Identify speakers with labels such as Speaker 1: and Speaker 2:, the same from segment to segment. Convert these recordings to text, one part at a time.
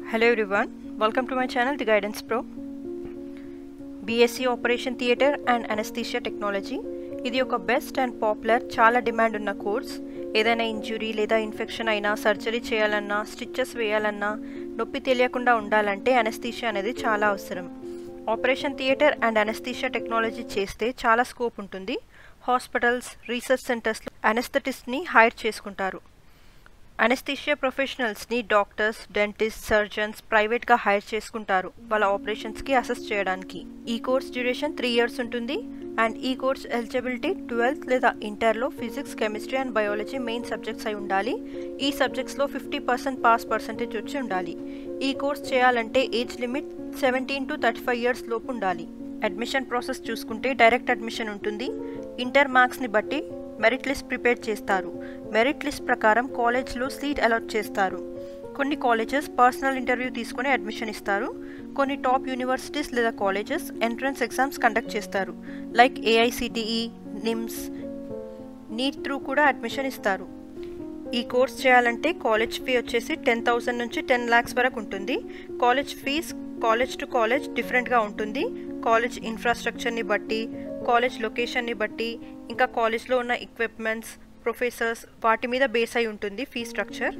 Speaker 1: Hello everyone, welcome to my channel The Guidance Pro. BSc operation theatre and anaesthesia technology ఇది ఒక best and popular చాలా demand ఉన్న course ఏదైనా injury లేదా infection అయినా surgery చేయాలన్నా స్టిచ్చెస్ వేయాలన్నా నొప్పి తెలియకుండా ఉండాలంటే అనస్థీషియా అనేది చాలా అవసరం operation theatre and anaesthesia technology చేస్తే చాలా స్కోప్ ఉంటుంది హాస్పిటల్స్ రీసెర్చ్ సెంటర్స్లో అనస్థెటిస్ట్ని హైర్ చేసుకుంటారు అనస్థీషియా ప్రొఫెషనల్స్ని డాక్టర్స్ డెంటిస్ట్ సర్జన్స్ ప్రైవేట్గా హైర్ చేసుకుంటారు వాళ్ళ ఆపరేషన్స్కి అసెస్ చేయడానికి ఈ కోర్స్ డ్యూరేషన్ త్రీ ఇయర్స్ ఉంటుంది అండ్ ఈ కోర్స్ ఎలిజిబిలిటీ ట్వెల్త్ లేదా ఇంటర్లో physics chemistry and biology main subjects అయి ఉండాలి ఈ సబ్జెక్ట్స్లో ఫిఫ్టీ పర్సెంట్ పాస్ పర్సంటేజ్ వచ్చి ఉండాలి ఈ కోర్స్ చేయాలంటే age limit seventeen to thirty five years లోపు ఉండాలి అడ్మిషన్ ప్రాసెస్ చూసుకుంటే డైరెక్ట్ అడ్మిషన్ ఉంటుంది ఇంటర్ మార్క్స్ని బట్టి మెరిట్ లిస్ట్ ప్రిపేర్ చేస్తారు మెరిట్ లిస్ట్ ప్రకారం కాలేజ్లో సీట్ అలాట్ చేస్తారు కొన్ని కాలేజెస్ పర్సనల్ ఇంటర్వ్యూ తీసుకుని అడ్మిషన్ ఇస్తారు కొన్ని టాప్ యూనివర్సిటీస్ లేదా కాలేజెస్ ఎంట్రన్స్ ఎగ్జామ్స్ కండక్ట్ చేస్తారు like AICTE NIMS NEET through కూడా అడ్మిషన్ ఇస్తారు ఈ కోర్స్ చేయాలంటే కాలేజ్ ఫీ వచ్చేసి టెన్ థౌసండ్ నుంచి టెన్ ల్యాక్స్ వరకు ఉంటుంది college fees college to college డిఫరెంట్గా ఉంటుంది కాలేజ్ ఇన్ఫ్రాస్ట్రక్చర్ని బట్టి కాలేజ్ లొకేషన్ని బట్టి ఇంకా కాలేజ్లో ఉన్న ఎక్విప్మెంట్స్ ప్రొఫెసర్స్ వాటి మీద బేస్ అయి ఉంటుంది ఫీ స్ట్రక్చర్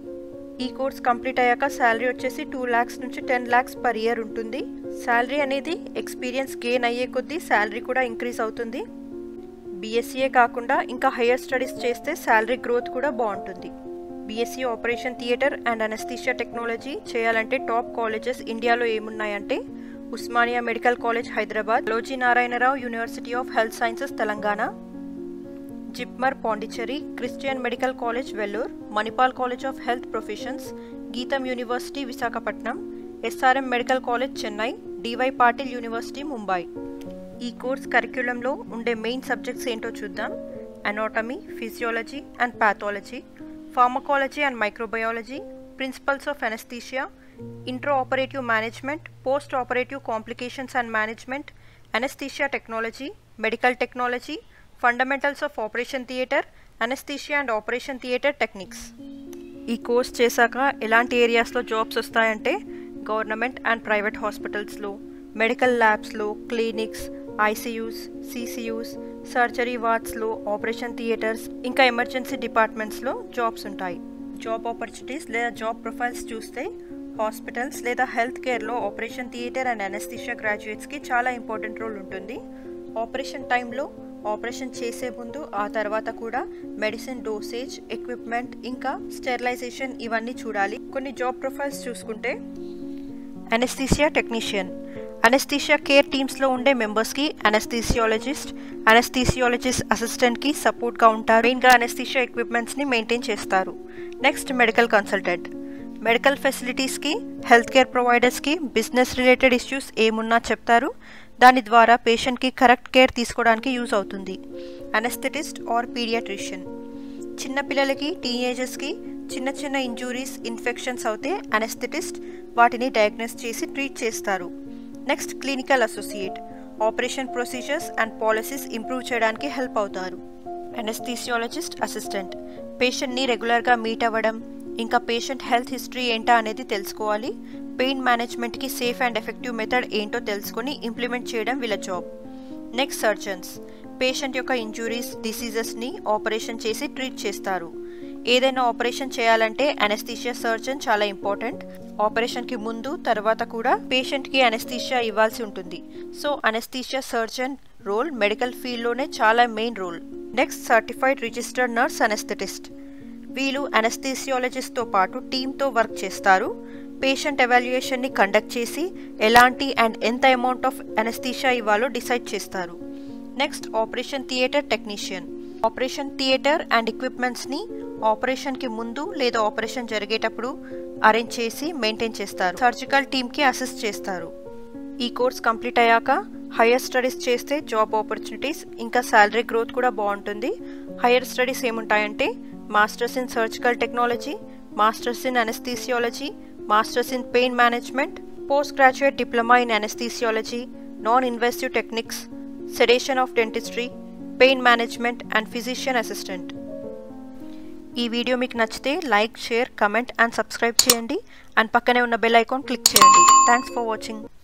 Speaker 1: ఈ కోర్స్ కంప్లీట్ అయ్యాక శాలరీ వచ్చేసి టూ ల్యాక్స్ నుంచి టెన్ ల్యాక్స్ పర్ ఇయర్ ఉంటుంది శాలరీ అనేది ఎక్స్పీరియన్స్ గెయిన్ అయ్యే కొద్దీ శాలరీ కూడా ఇంక్రీజ్ అవుతుంది బీఎస్సీఏ కాకుండా ఇంకా హయ్యర్ స్టడీస్ చేస్తే శాలరీ గ్రోత్ కూడా బాగుంటుంది BSc operation theatre and anaesthesia technology చేయాలంటే టాప్ కాలేజెస్ ఇండియాలో ఏమున్నాయంటే ఉస్మానియా మెడికల్ కాలేజ్ హైదరాబాద్ లోజీ Narayana Rao university of health sciences Telangana JIPMER Pondicherry Christian medical college Vellore Manipal college of health professions GITAM university Visakhapatnam SRM medical college Chennai D Y Patil university Mumbai ఈ course కరిక్యులంలో ఉండే మెయిన్ సబ్జెక్ట్స్ ఏంటో చూద్దాం anatomy physiology and pathology pharmacology and microbiology principles of anaesthesia intro operative management post operative complications and management anaesthesia technology medical technology fundamentals of operation theatre anaesthesia and operation theatre techniques ఈ course చేశాక ఎలాంటి ఏరియాస్లో jobs వస్తాయంటే government and private హాస్పిటల్స్లో medical ల్యాబ్స్లో clinics ICUs CCUs surgery వార్డ్స్లో operation theatres ఇంకా emergency డిపార్ట్మెంట్స్లో jobs ఉంటాయి జాబ్ ఆపర్చునిటీస్ లేదా జాబ్ ప్రొఫైల్స్ చూస్తే హాస్పిటల్స్ లేదా హెల్త్ కేర్లో ఆపరేషన్ థియేటర్ అండ్ అనస్థిషియా గ్రాడ్యుయేట్స్కి చాలా ఇంపార్టెంట్ రోల్ ఉంటుంది ఆపరేషన్ టైంలో ఆపరేషన్ చేసే ముందు ఆ తర్వాత కూడా మెడిసిన్ డోసేజ్ ఎక్విప్మెంట్ ఇంకా స్టెరిలైజేషన్ ఇవన్నీ చూడాలి కొన్ని జాబ్ ప్రొఫైల్స్ చూసుకుంటే అనస్థీసియా టెక్నీషియన్ అనస్థీషియా కేర్ టీమ్స్లో ఉండే మెంబర్స్కి అనస్థీసియాలజిస్ట్ అనస్థీసియాలజిస్ట్ అసిస్టెంట్కి సపోర్ట్గా ఉంటారు మెయిన్గా అనస్థీషియా ఎక్విప్మెంట్స్ని మెయింటైన్ చేస్తారు నెక్స్ట్ మెడికల్ కన్సల్టెంట్ మెడికల్ ఫెసిలిటీస్కి health care ప్రొవైడర్స్కి business related issues ఏమున్నా చెప్తారు దాని ద్వారా పేషెంట్కి కరెక్ట్ కేర్ తీసుకోవడానికి యూజ్ అవుతుంది అనస్థెటిస్ట్ ఆర్ పీడియాట్రిషియన్ చిన్నపిల్లలకి టీనేజర్స్కి చిన్న చిన్న ఇంజురీస్ ఇన్ఫెక్షన్స్ అవుతే అనస్థెటిస్ట్ వాటిని డయాగ్నోస్ చేసి ట్రీట్ చేస్తారు next clinical associate operation procedures and policies improve చేయడానికి హెల్ప్ అవుతారు అనస్థీసియాలజిస్ట్ అసిస్టెంట్ పేషెంట్ని రెగ్యులర్గా మీట్ అవ్వడం ఇంకా పేషెంట్ హెల్త్ హిస్టరీ ఏంటా అనేది తెలుసుకోవాలి పెయిన్ మేనేజ్మెంట్కి సేఫ్ అండ్ ఎఫెక్టివ్ మెథడ్ ఏంటో తెలుసుకొని ఇంప్లిమెంట్ చేయడం వీళ్ళ జాబ్ నెక్స్ట్ సర్జన్స్ పేషెంట్ యొక్క ఇంజురీస్ డిసీజెస్ని ఆపరేషన్ చేసి ట్రీట్ చేస్తారు ఏదైనా ఆపరేషన్ చేయాలంటే అనస్థీషియా సర్జన్ చాలా ఇంపార్టెంట్ ఆపరేషన్కి ముందు తర్వాత కూడా పేషెంట్కి అనస్థీషియా ఇవ్వాల్సి ఉంటుంది so anaesthesia surgeon role medical ఫీల్డ్లోనే చాలా main role next certified registered nurse anaesthetist వీళ్ళు అనస్థీసియాలజిస్ట్తో పాటు టీంతో వర్క్ చేస్తారు పేషెంట్ ఎవాల్యుయేషన్ని కండక్ట్ చేసి ఎలాంటి అండ్ ఎంత అమౌంట్ ఆఫ్ అనస్థీషియా ఇవ్వాలో డిసైడ్ చేస్తారు next operation theatre technician operation theatre and ఎక్విప్మెంట్స్ని ఆపరేషన్కి ముందు లేదా ఆపరేషన్ జరిగేటప్పుడు అరేంజ్ చేసి మెయింటైన్ చేస్తారు సర్జికల్ టీమ్కి అసిస్ట్ చేస్తారు ఈ కోర్స్ కంప్లీట్ అయ్యాక హయ్యర్ స్టడీస్ చేస్తే జాబ్ ఆపర్చునిటీస్ ఇంకా శాలరీ గ్రోత్ కూడా బాగుంటుంది హయ్యర్ స్టడీస్ ఏముంటాయంటే masters in surgical technology masters in anaesthesiology masters in pain management post graduate diploma in anaesthesiology non invasive techniques sedation of dentistry pain management and physician assistant ఈ video మీకు నచ్చితే like share comment and subscribe చేయండి and పక్కనే ఉన్న bell icon click చేయండి thanks for watching